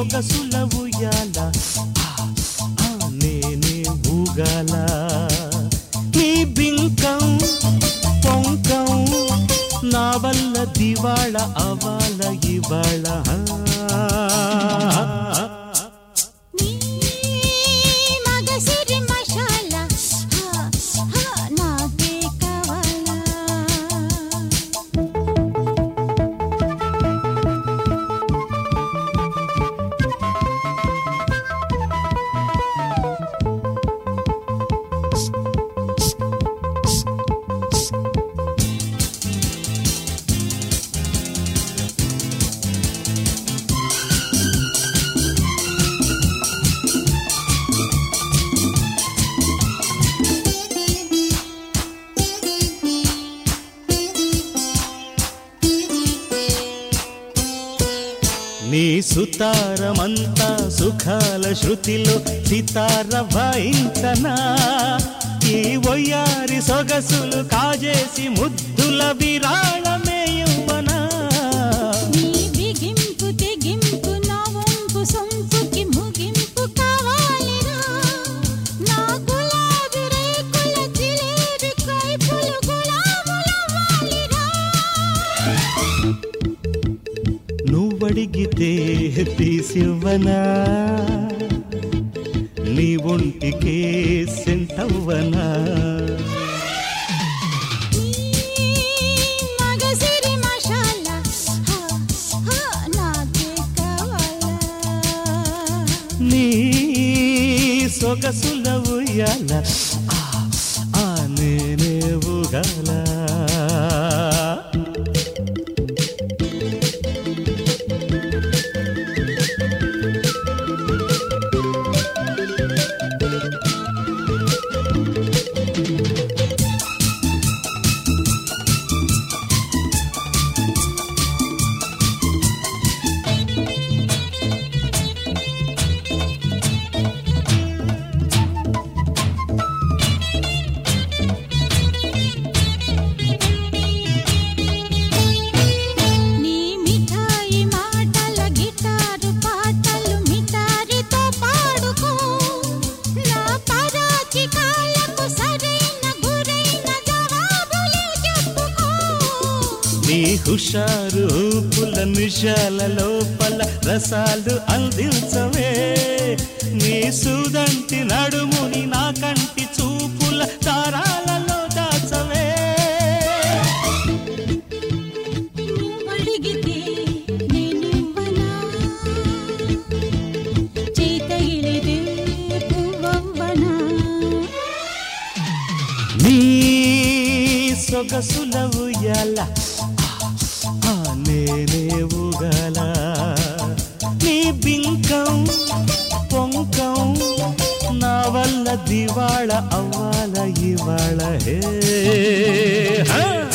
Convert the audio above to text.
సొగసుల ఉయ్యాల ఆ, ఆ, నేనే ఊగాల నీ బింకం పొంకం నా వల్ల దివాళ అవాల ఇవాళ నీ మగసిరి మషాలా హా హా నాకే కావాలా నీ సుతారమంతా సుఖాల శృతిలో సితార వాయించనా ఈ వయ్యారి సొగసులు కాజేసి ముద్దుల విరాళమే ఇవ్వనా నీ బిగింపు తెగింపు నా వంపు సొంపుకి ముగింపు కావాలిరా నా గులాబీ రేకుల జిలేబీ కైపులు గులాములవ్వాలిరా నువ్వడిగితే తీసివ్వనా నీ ఒంటికే సెంటవ్వనా నీ మగసిరి మషాలా హా హా నాకే కావాలా నీ సొగసుల ఉయ్యాల ఆ, ఆ నేనే ఊగాల నీ మిఠాయి మాటల గిటారు పాటలు మిఠారితో పాడుకో నా పరాకి కాళ్ళకు సరైన గురైన జవాబులే చెప్పుకో నీ హుషారు ఊపుల నిషాల లోపల రసాలు అందించవే నీ సుదంటి నడుముని నా కంటి చూపుల దారాలలో దాచవే నువ్వడిగితే నేనివ్వనా చేతగిలితే పువ్వవ్వనా నీ సొగసుల ఉయ్యాల ఆ నేనే ఊగాల నీ బింకం పొంకం నా వల్ల దివాళ అవ్వాల ఇవాళ హే హా